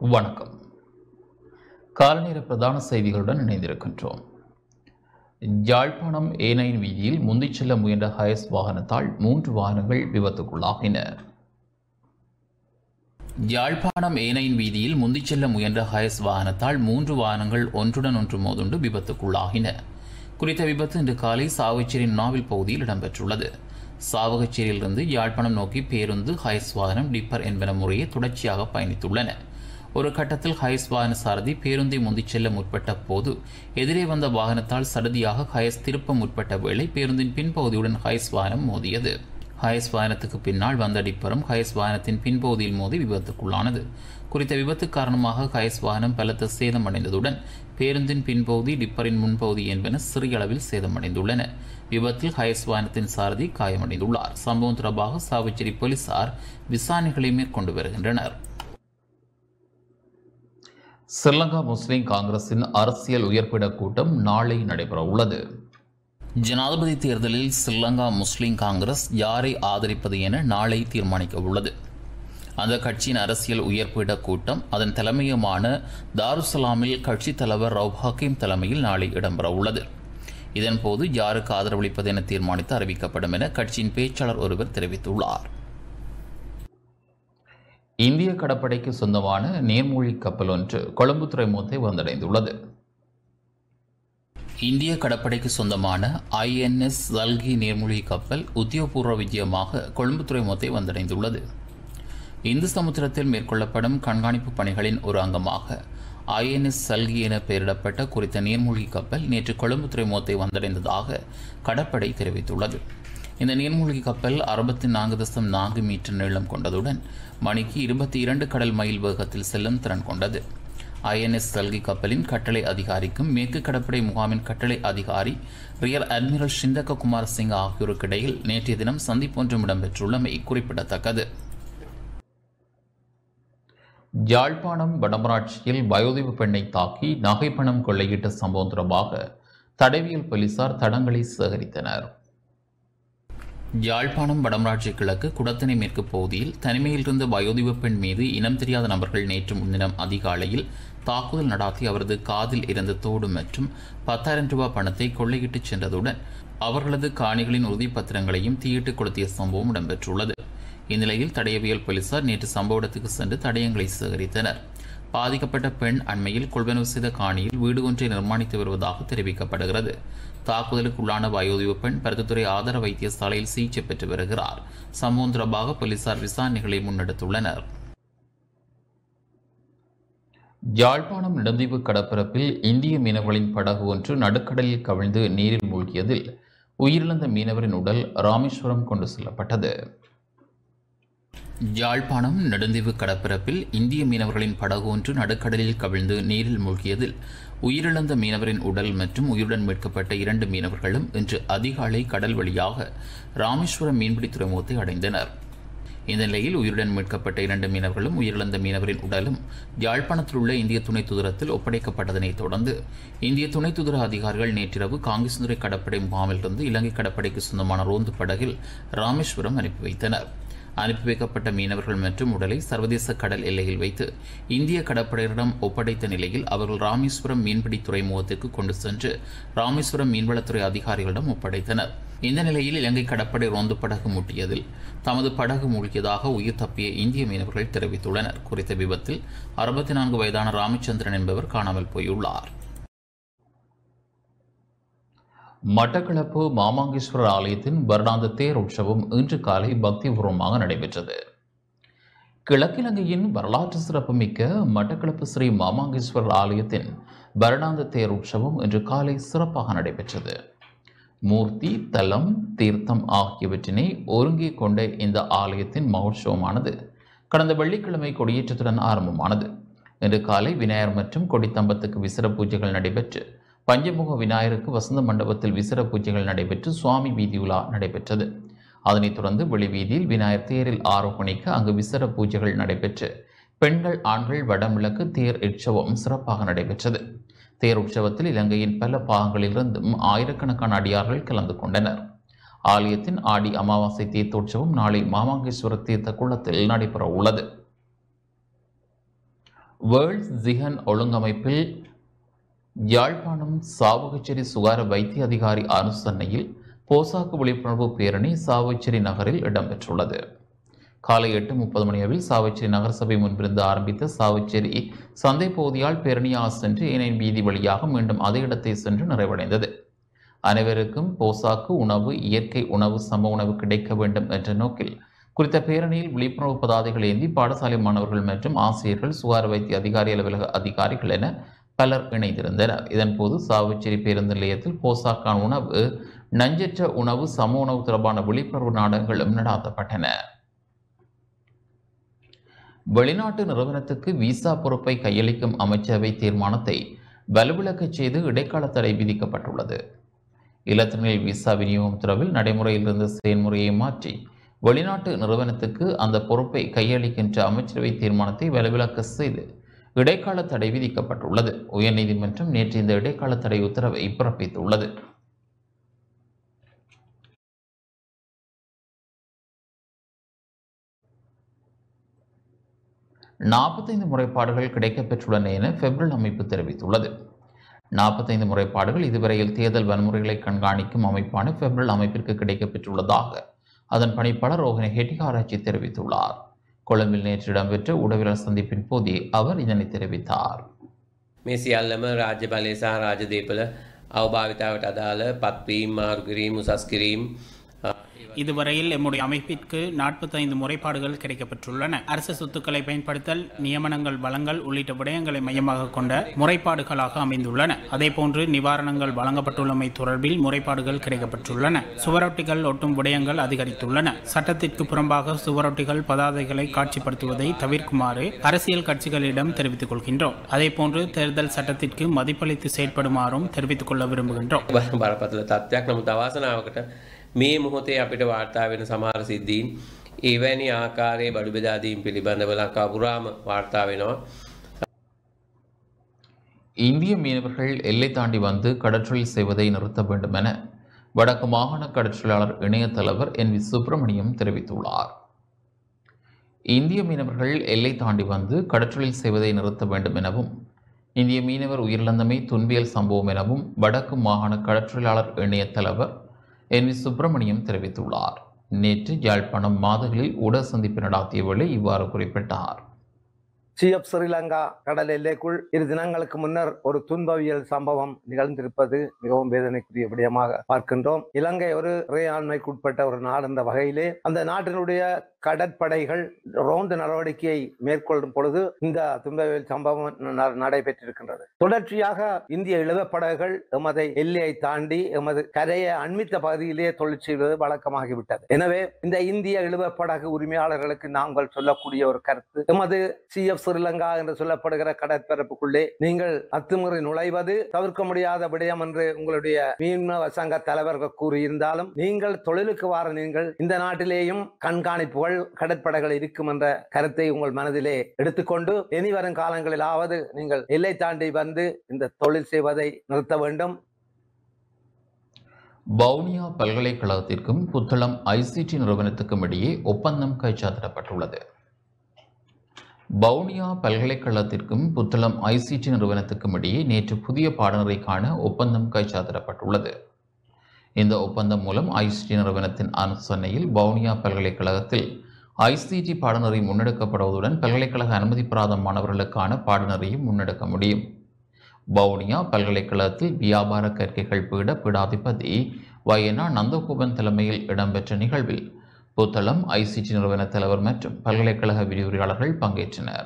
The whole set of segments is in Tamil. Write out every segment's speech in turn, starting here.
வணக்கம் காலநேர பிரதான செய்திகளுடன் இணைந்திருக்கின்றோம் யாழ்ப்பாணம் ஏனைன் வீதியில் முந்திச் செல்ல முயன்ற ஹயஸ் வாகனத்தால் மூன்று வாகனங்கள் விபத்துக்குள்ளாகின யாழ்ப்பாணம் ஏனையின் வீதியில் முந்திச் செல்ல முயன்ற ஹயஸ் வாகனத்தால் மூன்று வாகனங்கள் ஒன்றுடன் ஒன்று மோதுண்டு விபத்துக்குள்ளாகின குறித்த விபத்து இன்று காலை சாவகச்சேரி நாவில் பகுதியில் இடம்பெற்றுள்ளது சாவகச்சேரியிலிருந்து யாழ்ப்பாணம் நோக்கி பேருந்து ஹயஸ் வாகனம் டிப்பர் என்பன முறையே தொடர்ச்சியாக பயணித்துள்ளன ஒரு கட்டத்தில் ஹயஸ் வாகன சாரதி பேருந்தை முந்திச் செல்ல முற்பட்ட போது எதிரே வந்த வாகனத்தால் சடதியாக ஹயஸ் திருப்ப முற்பட்ட வேளை பேருந்தின் பின்பகுதியுடன் ஹயஸ் வாகனம் மோதியது ஹயஸ் வாகனத்துக்கு பின்னால் வந்த டிப்பரும் ஹயஸ் வாகனத்தின் பின்பகுதியில் மோதி விபத்துக்குள்ளானது குறித்த விபத்து காரணமாக ஹயஸ் வாகனம் பலத்த சேதமடைந்ததுடன் பேருந்தின் பின்பகுதி டிப்பரின் முன்பகுதி என்பன சிறிய அளவில் சேதமடைந்துள்ளன விபத்தில் ஹயஸ் வாகனத்தின் சாரதி காயமடைந்துள்ளார் சம்பவம் தொடர்பாக சாவச்சேரி போலீசார் விசாரணைகளை மேற்கொண்டு வருகின்றனர் ஸ்ரீலங்கா முஸ்லிம் காங்கிரசின் அரசியல் உயர்பிட கூட்டம் நாளை நடைபெற உள்ளது ஜனாதிபதி தேர்தலில் ஸ்ரீலங்கா முஸ்லிம் காங்கிரஸ் யாரை ஆதரிப்பது என நாளை தீர்மானிக்க உள்ளது அந்த கட்சியின் அரசியல் உயர்பிட கூட்டம் அதன் தலைமையுமான தாருசலாமில் கட்சித் தலைவர் ரவ் ஹக்கீம் தலைமையில் நாளை இடம்பெற உள்ளது இதன்போது யாருக்கு ஆதரவளிப்பது என தீர்மானித்து அறிவிக்கப்படும் என கட்சியின் பேச்சாளர் ஒருவர் தெரிவித்துள்ளார் இந்திய கடற்படைக்கு சொந்தமான நீர்மூழ்கி கப்பல் ஒன்று கொழும்பு துறைமுகத்தை வந்தடைந்துள்ளது இந்திய கடற்படைக்கு சொந்தமான ஐஎன்எஸ் சல்கி நீர்மூழ்கி கப்பல் உத்தியோகபூர்வ விஜயமாக கொழும்பு துறைமுகத்தை வந்தடைந்துள்ளது இந்து சமுத்திரத்தில் மேற்கொள்ளப்படும் கண்காணிப்பு பணிகளின் ஒரு அங்கமாக ஐஎன்எஸ் சல்கி என பெயரிடப்பட்ட குறித்த நீர்மூழ்கி கப்பல் நேற்று கொழும்பு துறைமுகத்தை வந்தடைந்ததாக கடற்படை தெரிவித்துள்ளது இந்த நீர்மூழ்கி கப்பல் அறுபத்தி நான்கு தசம் நான்கு மீட்டர் நீளம் கொண்டதுடன் மணிக்கு இருபத்தி இரண்டு கடல் மைல் வேகத்தில் செல்லும் திறன் கொண்டது ஐஎன்எஸ் சல்கி கப்பலின் கட்டளை அதிகாரிக்கும் மேற்கு கடற்படை முகாமின் கட்டளை அதிகாரி ரியர் அட்மிரல் ஷிந்தக குமார் சிங் ஆகியோருக்கு இடையில் நேற்றைய தினம் சந்திப்பொன்றும் இடம்பெற்றுள்ளமை குறிப்பிடத்தக்கது யாழ்ப்பாணம் வடமராட்சியில் வயோதிப பெண்ணை தாக்கி நகைப்பணம் கொள்ளையிட்ட சம்பவம் தொடர்பாக தடவியல் போலீசார் தடங்களை சேகரித்தனர் யாழ்ப்பாணம் வடமராட்சி கிழக்கு குடத்தனை மேற்கு பகுதியில் தனிமையில் இருந்த வயோதிப பெண் மீது இனம் தெரியாத நபர்கள் நேற்று முன்தினம் அதிகாலையில் தாக்குதல் நடாத்தி அவரது காதில் இருந்த தோடு மற்றும் பத்தாயிரம் ரூபாய் பணத்தை கொள்ளையிட்டுச் சென்றதுடன் அவர்களது காணிகளின் உறுதிப்பத்திரங்களையும் தீயிட்டு கொளுத்திய சம்பவம் இடம்பெற்றுள்ளது இந்நிலையில் தடயவியல் போலீசார் நேற்று சம்பவ இடத்துக்கு சென்று தடயங்களை சேகரித்தனர் பாதிக்கப்பட்ட பெண் அண்மையில் கொள்வனவு செய்த காணியில் வீடு ஒன்றை நிர்மாணித்து வருவதாக தெரிவிக்கப்படுகிறது தாக்குதலுக்குள்ளான வயோதிப பெண் பருத்தித்துறை ஆதார வைத்தியசாலையில் சிகிச்சை பெற்று வருகிறார் சம்பவம் தொடர்பாக போலீசார் விசாரணைகளை முன்னெடுத்துள்ளனர் யாழ்ப்பாணம் நெடுந்தீவு கடற்பரப்பில் இந்திய மீனவர்களின் படகு ஒன்று நடுக்கடலில் கவிழ்ந்து நீரில் மூழ்கியதில் உயிரிழந்த மீனவரின் உடல் ராமேஸ்வரம் கொண்டு செல்லப்பட்டது யாழ்ப்பாணம் நெடுந்தீவு கடற்பரப்பில் இந்திய மீனவர்களின் படகு ஒன்று நடுக்கடலில் கவிழ்ந்து நீரில் மூழ்கியதில் உயிரிழந்த மீனவரின் உடல் மற்றும் உயிருடன் மீட்கப்பட்ட இரண்டு மீனவர்களும் இன்று அதிகாலை கடல் வழியாக ராமேஸ்வரம் மீன்பிடி துறைமுகத்தை அடைந்தனர் இந்த நிலையில் உயிருடன் மீட்கப்பட்ட இரண்டு மீனவர்களும் உயிரிழந்த மீனவரின் உடலும் யாழ்ப்பாணத்தில் உள்ள இந்திய துணை தூதரத்தில் ஒப்படைக்கப்பட்டதனைத் தொடர்ந்து இந்திய துணை தூதர அதிகாரிகள் நேற்றிரவு காங்கிரசுதுறை கடற்படை முகாமிலிருந்து இலங்கை கடற்படைக்கு சொந்தமான ரோந்து படகில் ராமேஸ்வரம் அனுப்பி வைத்தனர் அனுப்பி வைக்கப்பட்ட மீனவர்கள் மற்றும் உடலை சர்வதேச கடல் எல்லையில் வைத்து இந்திய கடற்படையினரிடம் ஒப்படைத்த நிலையில் அவர்கள் ராமேஸ்வரம் மீன்பிடி துறைமுகத்திற்கு கொண்டு சென்று ராமேஸ்வரம் மீன்வளத்துறை அதிகாரிகளிடம் ஒப்படைத்தனர் இந்த நிலையில் இலங்கை கடற்படை ரோந்து படகு முட்டியதில் தமது படகு மூழ்கியதாக உயிர் தப்பிய இந்திய மீனவர்கள் தெரிவித்துள்ளனர் குறித்த விபத்தில் அறுபத்தி நான்கு வயதான ராமச்சந்திரன் என்பவர் காணாமல் போயுள்ளார் மட்டக்களப்பு மாமாங்கேஸ்வரர் ஆலயத்தின் வருடாந்த தேர் உற்சவம் இன்று காலை பக்திபூர்வமாக நடைபெற்றது கிழக்கிழங்கையின் வரலாற்று சிறப்புமிக்க மட்டக்களப்பு ஸ்ரீ மாமாங்கேஸ்வரர் ஆலயத்தின் வருடாந்த தேர் உற்சவம் இன்று காலை சிறப்பாக நடைபெற்றது மூர்த்தி தலம் தீர்த்தம் ஆகியவற்றினை ஒருங்கே கொண்ட இந்த ஆலயத்தின் மகோற்சவமானது கடந்த வெள்ளிக்கிழமை கொடியேற்றத்துடன் ஆரம்பமானது இன்று காலை விநாயகர் மற்றும் கொடித்தம்பத்துக்கு விசிற பூஜைகள் நடைபெற்று பஞ்சமுக விநாயகருக்கு வசந்த மண்டபத்தில் விசிற பூஜைகள் நடைபெற்று சுவாமி வீதி உலா நடைபெற்றது அதனைத் தொடர்ந்து வெளிவீதியில் விநாயகர் தேரில் ஆரோப்பணிக்க அங்கு விசிற பூஜைகள் நடைபெற்று பெண்கள் ஆண்கள் வடமிளக்கு தேர் உற்சவம் சிறப்பாக நடைபெற்றது தேர் உற்சவத்தில் இலங்கையின் பல பாகங்களிலிருந்தும் ஆயிரக்கணக்கான அடியார்கள் கலந்து கொண்டனர் ஆலயத்தின் ஆடி அமாவாசை தீர்த்தோற்சவம் நாளை மாமாங்கேஸ்வரர் தீர்த்த குளத்தில் நடைபெற உள்ளது வேர்ல்ட் ஜிஹன் ஒழுங்கமைப்பில் யாழ்ப்பாணம் சாவகச்சேரி சுகார வைத்திய அதிகாரி அனுசரணையில் போசாக்கு விழிப்புணர்வு பேரணி சாவகச்சேரி நகரில் இடம்பெற்றுள்ளது காலை எட்டு முப்பது மணி அளவில் சாவச்சேரி நகரசபை முன்பிருந்து ஆரம்பித்த சாவச்சேரி சந்தை பகுதியால் பேரணியாக சென்று ஏனையின் வீதி வழியாக மீண்டும் அதே இடத்தை சென்று நிறைவடைந்தது அனைவருக்கும் போசாக்கு உணவு இயற்கை உணவு சம உணவு கிடைக்க வேண்டும் என்ற நோக்கில் குறித்த பேரணியில் விழிப்புணர்வு பதாதைகள் ஏந்தி பாடசாலை மாணவர்கள் மற்றும் ஆசிரியர்கள் சுகார வைத்திய அதிகாரி அலுவலக அதிகாரிகள் என பலர் இணைந்திருந்தனர் இதன்போது சாவச்சேரி பேருந்து நிலையத்தில் போசாக்கான உணவு நஞ்சற்ற உணவு சம உணவு தொடர்பான விழிப்புணர்வு நாடகங்களும் நடாத்தப்பட்டன வெளிநாட்டு நிறுவனத்துக்கு விசா பொறுப்பை கையளிக்கும் அமைச்சரவை தீர்மானத்தை வலுவிழக்கச் செய்து இடைக்கால தடை விதிக்கப்பட்டுள்ளது இலத்திரனில் விசா விநியோகம் தொடர்பில் நடைமுறையில் இருந்த செயல்முறையை மாற்றி வெளிநாட்டு நிறுவனத்துக்கு அந்த பொறுப்பை கையளிக்கின்ற அமைச்சரவை தீர்மானத்தை வலுவிழக்க செய்து இடைக்கால தடை விதிக்கப்பட்டுள்ளது உயர்நீதிமன்றம் நேற்று இந்த இடைக்கால தடை உத்தரவை பிறப்பித்துள்ளது நாற்பத்தைந்து முறைப்பாடுகள் கிடைக்கப்பெற்றுள்ளன என பெப்ரல் அமைப்பு தெரிவித்துள்ளது நாற்பத்தைந்து முறைப்பாடுகள் இதுவரையில் தேர்தல் வன்முறைகளை கண்காணிக்கும் அமைப்பான பெப்ரல் அமைப்பிற்கு கிடைக்கப்பெற்றுள்ளதாக அதன் பணிப்பாளர் ரோஹினி ஹெட்டிகாராட்சி தெரிவித்துள்ளார் கொழும்பில் நேற்று இடம்பெற்ற ஊடகவியலாளர் சந்திப்பின் போதே அவர் இதனை தெரிவித்தார் මේ සියල්ලම රාජ්‍ය බලය සහ රාජදේපල අවභාවිතාවට අදාළ පත්වීම් මාරු කිරීම උසස් කිරීම් இதுவரையில் எம்முடைய அமைப்பிற்கு நாற்பத்தைந்து முறைப்பாடுகள் கிடைக்கப்பெற்றுள்ளன அரசு சொத்துக்களை பயன்படுத்தல் நியமனங்கள் வழங்கல் உள்ளிட்ட விடயங்களை மையமாக கொண்ட முறைப்பாடுகளாக அமைந்துள்ளன அதேபோன்று நிவாரணங்கள் வழங்கப்பட்டுள்ளமை தொடர்பில் முறைப்பாடுகள் கிடைக்கப்பெற்றுள்ளன சுவரொட்டிகள் ஒட்டும் விடயங்கள் அதிகரித்துள்ளன சட்டத்திற்கு புறம்பாக சுவரொட்டிகள் பதாதைகளை காட்சிப்படுத்துவதை தவிர்க்குமாறு அரசியல் கட்சிகளிடம் தெரிவித்துக் கொள்கின்றோம் அதேபோன்று தேர்தல் சட்டத்திற்கு மதிப்பளித்து செயற்படுமாறும் தெரிவித்துக் கொள்ள விரும்புகின்றோம் බරපතල තත්ත්වයක් නමුත් අවාසනාවකට මේ මොහොතේ අපිට වාර්තා වෙන සමහර සිද්ධීන් එවැනි ආකාරයේ බඩු බෙදාදීම් පිළිබඳව ලංකා පුරාම වාර්තා වෙනවා. இந்திய மீனவர்கள் எல்லை தாண்டி வந்து கடற்றொழில் செய்வதை நிறுத்த வேண்டும் என வடக்கு மாகாண கடற்றொழிலாளர் இணைய தலைவர் என் வி சுப்பிரமணியம் தெரிவித்துள்ளார் இந்திய மீனவர்கள் எல்லை தாண்டி வந்து கடற்றொழில் செய்வதை நிறுத்த வேண்டும் எனவும் இந்திய மீனவர் உயிரிழந்தமை துன்பியல் சம்பவம் எனவும் வடக்கு மாகாண கடற்றொழிலாளர் இணைய தலைவர் என் வி சுப்பிரமணியம் தெரிவித்துள்ளார் நேற்று யாழ்ப்பாணம் மாதகளில் ஊடக சந்திப்பு நடாத்திய வேளை இவ்வாறு குறிப்பிட்டார் சிஎப் ஸ்ரீலங்கா கடல் எல்லைக்குள் இரு தினங்களுக்கு முன்னர் ஒரு துன்பவியல் சம்பவம் நிகழ்ந்திருப்பது மிகவும் வேதனைக்குரிய விடயமாக பார்க்கின்றோம் இலங்கை ஒரு இறையாண்மைக்குட்பட்ட ஒரு நாடு என்ற வகையிலே அந்த நாட்டினுடைய கடற்படைகள் ரோந்து நடவடிக்கையை மேற்கொள்ளும் பொழுது இந்த துன்பவியல் சம்பவம் ந- நடைபெற்றிருக்கின்றது தொடர்ச்சியாக இந்திய இழுவப்படகுகள் எமது எல்லையை தாண்டி எமது கரையை அண்மித்த பகுதியிலே தொழில் செய்வது வழக்கமாகிவிட்டது எனவே இந்த இந்திய இழுவப்படகு உரிமையாளர்களுக்கு நாங்கள் சொல்லக்கூடிய ஒரு கருத்து எமது சிஎஃப் ஸ்ரீலங்கா என்று சொல்லப்படுகிற கடற்பரப்புக்குள்ளே நீங்கள் அத்துமுறை நுழைவது தவிர்க்க முடியாத விடயம் என்று உங்களுடைய மீனவ சங்க தலைவர்கள் கூறியிருந்தாலும் நீங்கள் தொழிலுக்கு வார நீங்கள் இந்த நாட்டிலேயும் கண்காணிப்புகள் கடற்படைகள் இருக்கும் என்ற கருத்தை உங்கள் மனதிலே எடுத்துக்கொண்டு இனி வரும் காலங்களிலாவது நீங்கள் எல்லை தாண்டி வந்து இந்த தொழில் செய்வதை நிறுத்த வேண்டும் வவுனியா பல்கலைக்கழகத்திற்கும் புத்தளம் ஐசிடி நிறுவனத்துக்கும் இடையே ஒப்பந்தம் கைச்சாத்திடப்பட்டுள்ளது வவுனியா பல்கலைக்கழகத்திற்கும் புத்தளம் ஐசிடி நிறுவனத்துக்கும் இடையே நேற்று புதிய பாடநெறிக்கான ஒப்பந்தம் கைச்சாத்திடப்பட்டுள்ளது இந்த ஒப்பந்தம் மூலம் ஐசிடி நிறுவனத்தின் அனுசரணையில் வவுனியா பல்கலைக்கழகத்தில் ஐசிடி பாடநெறி முன்னெடுக்கப்படுவதுடன் பல்கலைக்கழக அனுமதி பெறாத மாணவர்களுக்கான பாடநெறியும் முன்னெடுக்க முடியும் வவுனியா பல்கலைக்கழகத்தில் வியாபார கற்கைகள் பீட பீடாதிபதி வயனா நந்தகோபன் தலைமையில் இடம்பெற்ற நிகழ்வில் புத்தளம் ஐசிடி நிறுவன தலைவர் மற்றும் பல்கலைக்கழக விரிவுரையாளர்கள் பங்கேற்றனர்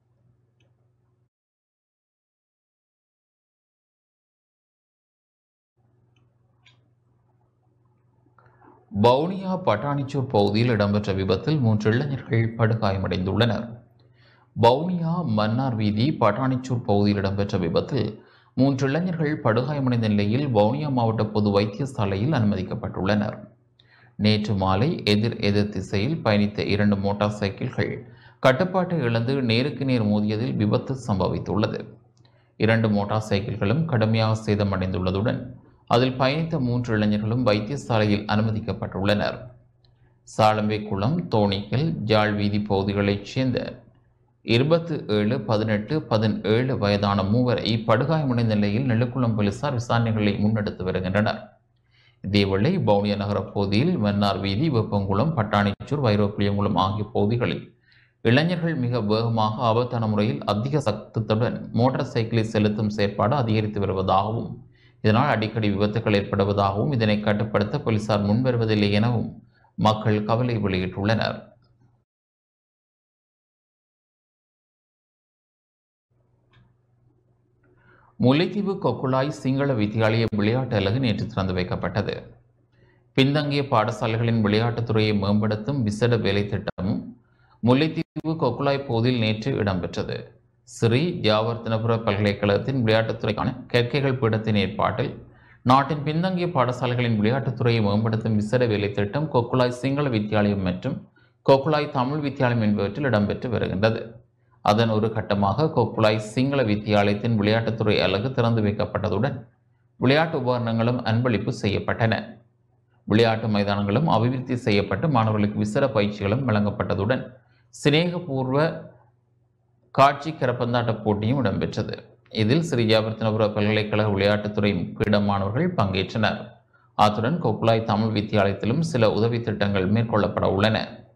வவுனியா பட்டாணிச்சூர் பகுதியில் இடம்பெற்ற விபத்தில் மூன்று இளைஞர்கள் படுகாயமடைந்துள்ளனர் வவுனியா மன்னார் வீதி பட்டாணிச்சூர் பகுதியில் இடம்பெற்ற விபத்தில் மூன்று இளைஞர்கள் படுகாயமடைந்த நிலையில் வவுனியா மாவட்ட பொது வைத்தியசாலையில் அனுமதிக்கப்பட்டுள்ளனர் நேற்று மாலை எதிர் எதிர் திசையில் பயணித்த இரண்டு மோட்டார் சைக்கிள்கள் கட்டுப்பாட்டை இழந்து நேருக்கு நேர் மோதியதில் விபத்து சம்பவித்துள்ளது இரண்டு மோட்டார் சைக்கிள்களும் கடுமையாக சேதமடைந்துள்ளதுடன் அதில் பயணித்த மூன்று இளைஞர்களும் வைத்தியசாலையில் அனுமதிக்கப்பட்டுள்ளனர் சாலம்பை குளம் தோணிக்கல் ஜாழ் வீதி பகுதிகளைச் சேர்ந்த இருபத்து ஏழு பதினெட்டு பதினேழு வயதான மூவரை படுகாயமடைந்த நிலையில் நெல்லுக்குளம் போலீசார் விசாரணைகளை முன்னெடுத்து வருகின்றனர் இதேவேளை பவுனியா நகர பகுதியில் மன்னார் வீதி வெப்பங்குளம் பட்டாணிச்சூர் வைரோப்பிலியங்குளம் ஆகிய பகுதிகளில் இளைஞர்கள் மிக வேகமாக ஆபத்தான முறையில் அதிக சத்தத்துடன் மோட்டார் சைக்கிளை செலுத்தும் செயற்பாடு அதிகரித்து வருவதாகவும் இதனால் அடிக்கடி விபத்துகள் ஏற்படுவதாகவும் இதனை கட்டுப்படுத்த போலீசார் முன்வருவதில்லை எனவும் மக்கள் கவலை வெளியிட்டுள்ளனர் முல்லைத்தீவு கொக்குளாய் சிங்கள வித்தியாலய விளையாட்டு அலகு நேற்று திறந்து வைக்கப்பட்டது பின்தங்கிய பாடசாலைகளின் விளையாட்டுத் துறையை மேம்படுத்தும் விசேட வேலை திட்டமும் முல்லைத்தீவு கொக்குளாய் பகுதியில் நேற்று இடம்பெற்றது ஸ்ரீ ஜாவர்த்தனபுர பல்கலைக்கழகத்தின் விளையாட்டுத்துறைக்கான கற்கைகள் பீடத்தின் ஏற்பாட்டில் நாட்டின் பின்தங்கிய பாடசாலைகளின் விளையாட்டுத் துறையை மேம்படுத்தும் விசேட வேலை திட்டம் கொக்குளாய் சிங்கள வித்தியாலயம் மற்றும் கொக்குளாய் தமிழ் வித்தியாலயம் என்பவற்றில் இடம்பெற்று வருகின்றது அதன் ஒரு கட்டமாக கொக்குளாய் சிங்கள வித்தியாலயத்தின் விளையாட்டுத்துறை அலகு திறந்து வைக்கப்பட்டதுடன் விளையாட்டு உபகரணங்களும் அன்பளிப்பு செய்யப்பட்டன விளையாட்டு மைதானங்களும் அபிவிருத்தி செய்யப்பட்டு மாணவர்களுக்கு விசேட பயிற்சிகளும் வழங்கப்பட்டதுடன் சிநேகபூர்வ காட்சி கரப்பந்தாட்ட போட்டியும் இடம்பெற்றது இதில் ஸ்ரீ ஜாபர்த்தனபுர பல்கலைக்கழக விளையாட்டுத்துறை பீட மாணவர்கள் பங்கேற்றனர் அத்துடன் கொக்குளாய் தமிழ் வித்தியாலயத்திலும் சில உதவி திட்டங்கள் மேற்கொள்ளப்பட உள்ளன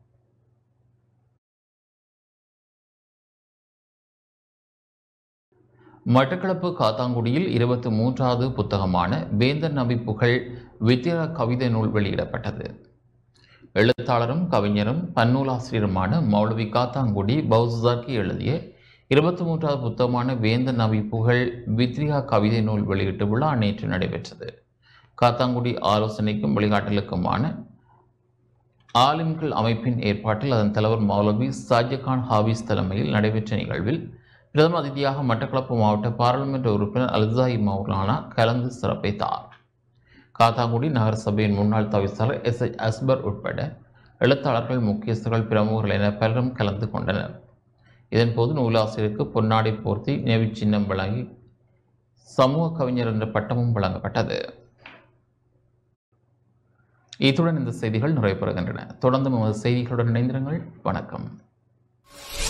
மட்டக்களப்பு காத்தாங்குடியில் இருபத்தி மூன்றாவது புத்தகமான வேந்தர் நபி புகழ் வித்தியா கவிதை நூல் வெளியிடப்பட்டது எழுத்தாளரும் கவிஞரும் பன்னூலாசிரியருமான மௌலவி காத்தாங்குடி பௌசாக்கி எழுதிய இருபத்தி மூன்றாவது புத்தகமான வேந்தர் நபி புகழ் வித்ரியா கவிதை நூல் வெளியீட்டு விழா நேற்று நடைபெற்றது காத்தாங்குடி ஆலோசனைக்கும் வழிகாட்டலுக்குமான ஆலிம்கள் அமைப்பின் ஏற்பாட்டில் அதன் தலைவர் மௌலவி சாஜகான் ஹாபிஸ் தலைமையில் நடைபெற்ற நிகழ்வில் பிரதம அதிதியாக மட்டக்களப்பு மாவட்ட பாராளுமன்ற உறுப்பினர் அல்சாயி மௌலானா கலந்து சிறப்பித்தார் காத்தாங்குடி நகரசபையின் முன்னாள் தவிசாளர் எஸ் எச் அஸ்பர் உட்பட எழுத்தாளர்கள் முக்கியஸ்தர்கள் பிரமுகர்கள் என பலரும் கலந்து கொண்டனர் இதன்போது நூலாசிரியருக்கு பொன்னாடை போர்த்தி நினைவுச் சின்னம் வழங்கி சமூக கவிஞர் என்ற பட்டமும் வழங்கப்பட்டது இத்துடன் இந்த செய்திகள் நிறைவு பெறுகின்றன தொடர்ந்து நமது செய்திகளுடன் இணைந்திருங்கள் வணக்கம்